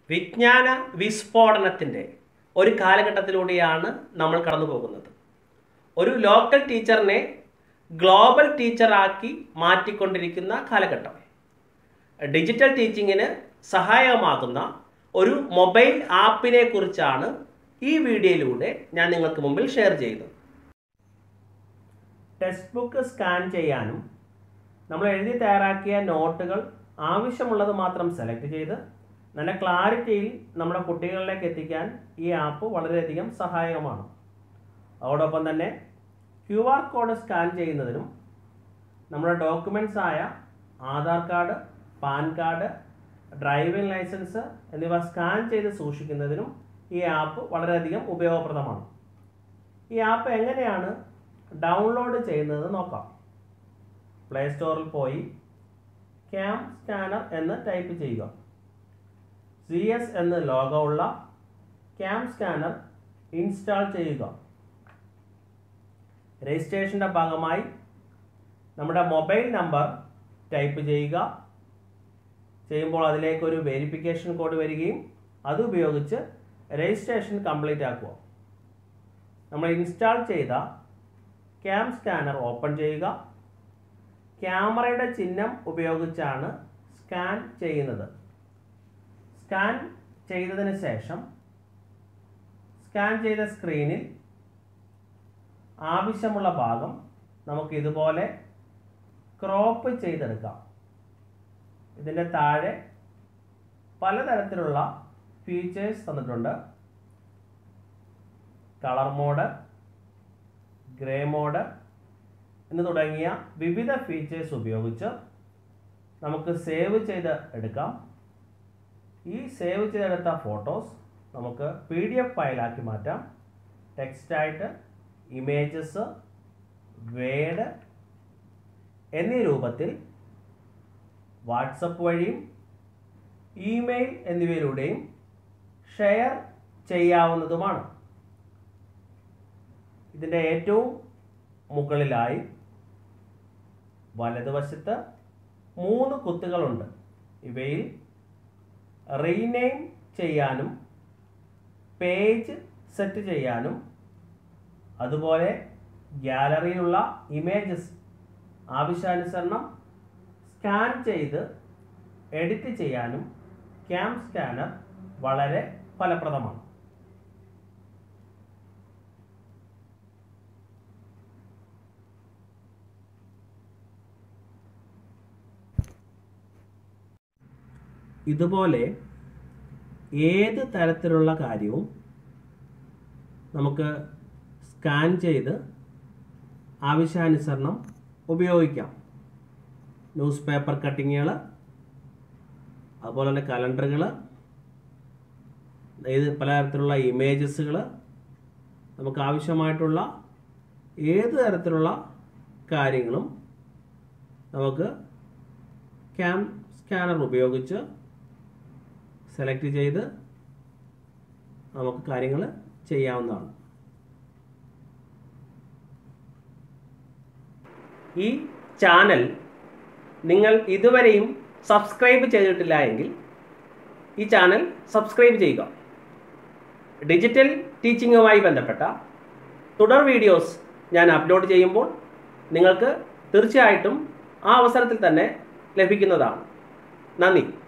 വിജ്ഞാന വിസ്ഫോടനത്തിൻ്റെ ഒരു കാലഘട്ടത്തിലൂടെയാണ് നമ്മൾ കടന്നു പോകുന്നത് ഒരു ലോക്കൽ ടീച്ചറിനെ ഗ്ലോബൽ ടീച്ചറാക്കി മാറ്റിക്കൊണ്ടിരിക്കുന്ന കാലഘട്ടം ഡിജിറ്റൽ ടീച്ചിങ്ങിന് സഹായകമാകുന്ന ഒരു മൊബൈൽ ആപ്പിനെ കുറിച്ചാണ് ഈ വീഡിയോയിലൂടെ ഞാൻ നിങ്ങൾക്ക് മുമ്പിൽ ഷെയർ ചെയ്യുന്നത് ടെക്സ്റ്റ് ബുക്ക് സ്കാൻ ചെയ്യാനും നമ്മൾ എഴുതി തയ്യാറാക്കിയ നോട്ടുകൾ ആവശ്യമുള്ളത് മാത്രം സെലക്ട് ചെയ്ത് നല്ല ക്ലാരിറ്റിയിൽ നമ്മുടെ കുട്ടികളിലേക്ക് എത്തിക്കാൻ ഈ ആപ്പ് വളരെയധികം സഹായകമാണ് അതോടൊപ്പം തന്നെ ക്യു ആർ കോഡ് സ്കാൻ ചെയ്യുന്നതിനും നമ്മുടെ ഡോക്യുമെൻറ്റ്സ് ആയ Aadhaar card PAN card driving licence എന്നിവ സ്കാൻ ചെയ്ത് സൂക്ഷിക്കുന്നതിനും ഈ ആപ്പ് വളരെയധികം ഉപയോഗപ്രദമാണ് ഈ ആപ്പ് എങ്ങനെയാണ് ഡൗൺലോഡ് ചെയ്യുന്നത് നോക്കാം പ്ലേ സ്റ്റോറിൽ പോയി ക്യാം സ്കാനർ എന്ന് ടൈപ്പ് ചെയ്യുക സി എസ് എന്ന് ലോഗോ ഉള്ള ക്യാം സ്കാനർ ഇൻസ്റ്റാൾ ചെയ്യുക രജിസ്ട്രേഷൻ്റെ ഭാഗമായി നമ്മുടെ മൊബൈൽ നമ്പർ ടൈപ്പ് ചെയ്യുക ചെയ്യുമ്പോൾ അതിലേക്ക് ഒരു വെരിഫിക്കേഷൻ കോഡ് വരികയും അത് ഉപയോഗിച്ച് രജിസ്ട്രേഷൻ കംപ്ലീറ്റ് ആക്കുക നമ്മൾ ഇൻസ്റ്റാൾ ചെയ്ത ക്യാം സ്കാനർ ഓപ്പൺ ചെയ്യുക ക്യാമറയുടെ ചിഹ്നം ഉപയോഗിച്ചാണ് സ്കാൻ ചെയ്യുന്നത് സ്കാൻ ചെയ്തതിന് ശേഷം സ്കാൻ ചെയ്ത സ്ക്രീനിൽ ആവശ്യമുള്ള ഭാഗം നമുക്ക് ഇതുപോലെ ക്രോപ്പ് ചെയ്തെടുക്കാം ഇതിൻ്റെ താഴെ പലതരത്തിലുള്ള ഫീച്ചേഴ്സ് തന്നിട്ടുണ്ട് കളർ മോഡ് ഗ്രേ മോഡ് എന്ന് തുടങ്ങിയ വിവിധ ഫീച്ചേഴ്സ് ഉപയോഗിച്ച് നമുക്ക് സേവ് ചെയ്ത് എടുക്കാം ഈ സേവ് ചെയ്തെടുത്ത ഫോട്ടോസ് നമുക്ക് പി ഡി എഫ് ഫയലാക്കി മാറ്റാം ടെക്സ്റ്റായിട്ട് ഇമേജസ് വേഡ് എന്നീ രൂപത്തിൽ വാട്സപ്പ് വഴിയും ഇമെയിൽ എന്നിവയിലൂടെയും ഷെയർ ചെയ്യാവുന്നതുമാണ് ഇതിൻ്റെ ഏറ്റവും മുകളിലായി വലതുവശത്ത് മൂന്ന് കുത്തുകളുണ്ട് ഇവയിൽ റീനെയിം ചെയ്യാനും പേജ് സെറ്റ് ചെയ്യാനും അതുപോലെ ഗ്യാലറിയിലുള്ള ഇമേജസ് ആവശ്യാനുസരണം സ്കാൻ ചെയ്ത് എഡിറ്റ് ചെയ്യാനും ക്യാം സ്കാനർ വളരെ ഫലപ്രദമാണ് ഇതുപോലെ ഏത് തരത്തിലുള്ള കാര്യവും നമുക്ക് സ്കാൻ ചെയ്ത് ആവശ്യാനുസരണം ഉപയോഗിക്കാം ന്യൂസ് പേപ്പർ കട്ടിങ്ങുകൾ അതുപോലെ തന്നെ കലണ്ടറുകൾ ഇത് പലതരത്തിലുള്ള ഇമേജസുകൾ നമുക്ക് ആവശ്യമായിട്ടുള്ള ഏത് തരത്തിലുള്ള കാര്യങ്ങളും നമുക്ക് ക്യാം സ്കാനർ ഉപയോഗിച്ച് സെലക്ട് ചെയ്ത് നമുക്ക് കാര്യങ്ങൾ ചെയ്യാവുന്നതാണ് ഈ ചാനൽ നിങ്ങൾ ഇതുവരെയും സബ്സ്ക്രൈബ് ചെയ്തിട്ടില്ല എങ്കിൽ ഈ ചാനൽ സബ്സ്ക്രൈബ് ചെയ്യുക ഡിജിറ്റൽ ടീച്ചിങ്ങുമായി ബന്ധപ്പെട്ട തുടർ വീഡിയോസ് ഞാൻ അപ്ലോഡ് ചെയ്യുമ്പോൾ നിങ്ങൾക്ക് തീർച്ചയായിട്ടും ആ അവസരത്തിൽ തന്നെ ലഭിക്കുന്നതാണ് നന്ദി